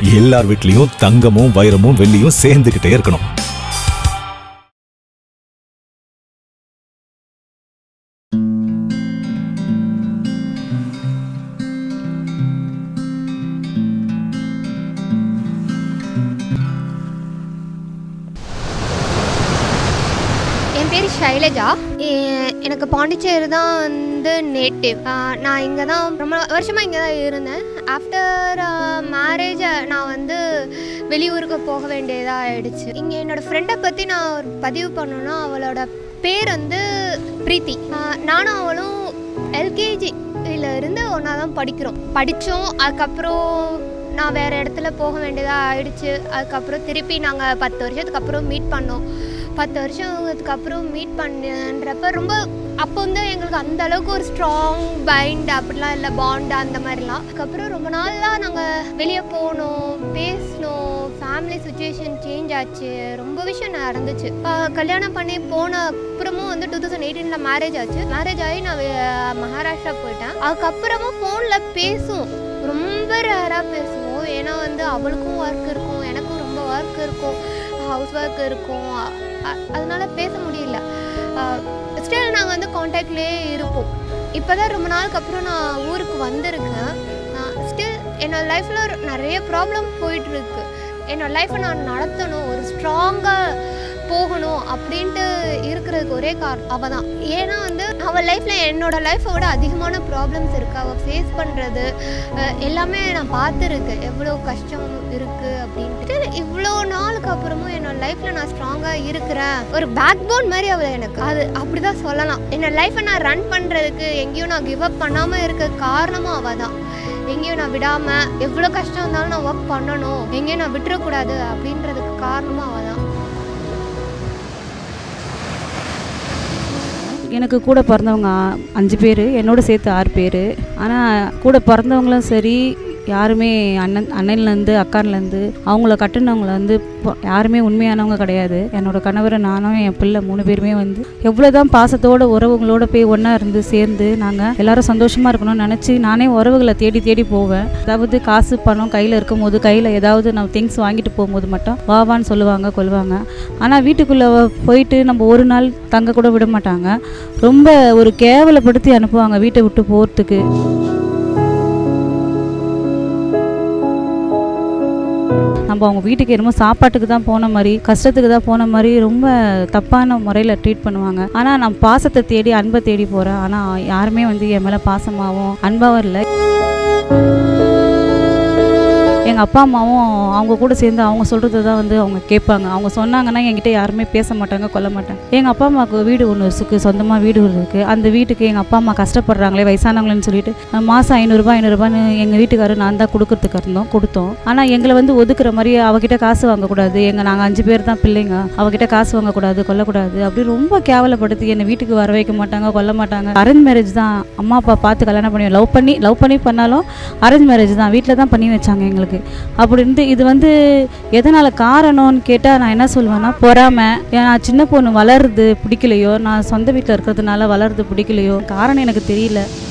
எல்லார் வீட்லயும் தங்கமும் வைரமும் வெள்ளியும் சேர்ந்துகிட்டே இருக்கணும் என் பேர் ஷைலஜா எ- எனக்கு பாண்டிச்சேரி தான் வந்து நேட்டிவ் நான் இங்கே தான் ரொம்ப வருஷமாக இங்கே தான் இருந்தேன் ஆஃப்டர் மேரேஜ் நான் வந்து வெளியூருக்கு போக வேண்டியதாக ஆயிடுச்சு இங்கே என்னோடய ஃப்ரெண்டை பற்றி நான் ஒரு பதிவு பண்ணணும்னா அவளோட பேர் வந்து பிரீத்தி ஆஹ் நானும் அவளும் எல்கேஜி இருந்து ஒன்றா தான் படிக்கிறோம் படித்தோம் அதுக்கப்புறம் நான் வேறு இடத்துல போக வேண்டியதாக ஆயிடுச்சு அதுக்கப்புறம் திருப்பி நாங்கள் பத்து வருஷத்துக்கு அப்புறம் மீட் பண்ணோம் பத்து வருஷத்துக்கு அப்புறம் மீட் பண்ணுன்றப்ப ரொம்ப அப்போ வந்து எங்களுக்கு அந்த அளவுக்கு ஒரு ஸ்ட்ராங் பைண்ட் அப்படிலாம் இல்லை பாண்ட் அந்த மாதிரிலாம் அதுக்கப்புறம் ரொம்ப நாளாக நாங்கள் வெளியே போனோம் பேசினோம் ஃபேமிலி சுச்சுவேஷன் சேஞ்ச் ஆச்சு ரொம்ப விஷயம் நடந்துச்சு ஆஹ் கல்யாணம் பண்ணி போன அப்புறமும் வந்து டூ தௌசண்ட் எயிட்டீனில் மேரேஜ் ஆச்சு மேரேஜ் ஆகி நான் வே- மகாராஷ்டிரா போயிட்டேன் அதுக்கப்புறமும் ஃபோனில் பேசுவோம் ரொம்ப ரேராக பேசுவோம் ஏன்னா வந்து அவளுக்கும் ஒர்க் இருக்கும் எனக்கும் ரொம்ப ஒர்க் இருக்கும் ஹவுஸ் ஒர்க் இருக்கும் அ- அ- அதனால பேச முடியல ஸ்டில் நாங்கள் வந்து காண்டாக்ட்லேயே இருப்போம் இப்போ தான் ரொம்ப நாளுக்கு அப்புறம் நான் ஊருக்கு வந்திருக்கேன் ஸ்டில் என்னோட லைஃப்பில் நிறைய ப்ராப்ளம் போயிட்டுருக்கு என்னோட லைஃப்பை நான் நடத்தணும் ஒரு ஸ்ட்ராங்காக போகணும் அப்படின்ட்டு இருக்கிறதுக்கு ஒரே காரணம் அவள் தான் ஏன்னா வந்து அவள் லைஃப்பில் என்னோட லைஃப்பை விட அதிகமான ப்ராப்ளம்ஸ் இருக்குது அவள் ஃபேஸ் பண்ணுறது எல்லாமே நான் பார்த்துருக்கேன் எவ்வளோ கஷ்டம் இருக்குது அப்படின்ட்டு இவ்வளோ நாளுக்கு அப்புறமும் என்னோட லைஃப்பில் நான் ஸ்ட்ராங்காக இருக்கிறேன் ஒரு பேக் போன் மாதிரி அவள் எனக்கு அது அப்படி தான் சொல்லலாம் என்னோட லைஃப்பை நான் ரன் பண்ணுறதுக்கு எங்கேயும் நான் கிவ் அப் பண்ணாமல் இருக்க காரணமும் அவள் தான் எங்கேயும் நான் விடாமல் எவ்வளோ கஷ்டம் இருந்தாலும் நான் ஒர்க் பண்ணணும் எங்கேயும் நான் விட்டுறக்கூடாது அப்படின்றதுக்கு காரணமும் அவள் தான் எனக்கு கூட பிறந்தவங்க ஆ- அஞ்சு பேர் என்னோட சேர்த்து ஆறு பேர் ஆனால் கூட பிறந்தவங்களும் சரி யாருமே அண்ணன் அண்ணன்லேருந்து அக்கான்லேருந்து அவங்கள கட்டுனவங்கள வந்து பொ- யாருமே உண்மையானவங்க கிடையாது என்னோட கணவர் நானும் என் பிள்ளை மூணு பேருமே வந்து எவ்வளோ தான் பாசத்தோட உறவுகளோட போய் ஒன்றா இருந்து சேர்ந்து நாங்கள் எல்லாரும் சந்தோஷமாக இருக்கணும்னு நினச்சி நானே உறவுகளை தேடி தேடி போவேன் அதாவது காசு பணம் கையில் இருக்கும்போது கையில் ஏதாவது நான் திங்ஸ் வாங்கிட்டு போகும்போது மட்டும் வா வான்னு சொல்லுவாங்க கொள்வாங்க ஆனால் வீட்டுக்குள்ளே போயிட்டு நம்ம ஒரு நாள் தங்க கூட விட மாட்டாங்க ரொம்ப ஒரு கேவலப்படுத்தி அனுப்புவாங்க வீட்டை விட்டு போகிறதுக்கு நம்ம அவங்க வீட்டுக்கு என்னமோ சாப்பாட்டுக்கு தான் போன மாதிரி கஷ்டத்துக்கு தான் போன மாதிரி ரொம்ப தப்பான முறையில் ட்ரீட் பண்ணுவாங்க ஆனால் நான் பாசத்தை தேடி அன்பை தேடி போகிறேன் ஆனால் யாருமே வந்து என் மேலே பாசமாகவும் அன்பாகவும் இல்லை எங்கள் அப்பா அம்மாவும் அவங்க கூட சேர்ந்து அவங்க சொல்கிறது தான் வந்து அவங்க கேட்பாங்க அவங்க சொன்னாங்கன்னா என்கிட்ட யாருமே பேச மாட்டாங்க கொல்ல மாட்டாங்க எங்கள் அப்பா அம்மாவுக்கு வீடு ஒன்று இருக்குது சொந்தமாக வீடு இருக்குது அந்த வீட்டுக்கு எங்கள் அப்பா அம்மா கஷ்டப்படுறாங்களே வயசானவங்களேன்னு சொல்லிட்டு அஹ், மாதம் ஐநூறுரூபா ஐநூறுரூபான்னு எங்கள் வீட்டுக்காரர் நான் தான் கொடுக்கறதுக்கு இருந்தோம் கொடுத்தோம் ஆனால் எங்களை வந்து ஒதுக்குற மாதிரி அவகிட்ட காசு வாங்கக்கூடாது எங்கள் நாங்கள் அஞ்சு பேர் தான் பிள்ளைங்க அவகிட்ட காசு வாங்கக்கூடாது கொல்லக்கூடாது அப்படி ரொம்ப கேவலப்படுத்தி என்னை வீட்டுக்கு வர வைக்க மாட்டாங்க கொல்ல மாட்டாங்க அரேஞ்ச் மேரேஜ் தான் அம்மா அப்பா பார்த்து கல்யாணம் பண்ணி லவ் பண்ணி லவ் பண்ணி பண்ணாலும் அரேஞ்ச் மேரேஜ் தான் வீட்டில் தான் பண்ணி வச்சாங்க எங்களுக்கு அப்படி இருந்து இது வந்து எதனால் காரணம்னு கேட்டால் நான் என்ன சொல்லுவேன்னா பொறாமை ஏன் நான் சின்ன பொண்ணு வளருது பிடிக்கலையோ நான் சொந்த வீட்டில் இருக்கிறதுனால வளருது பிடிக்கலையோ காரணம் எனக்கு தெரியல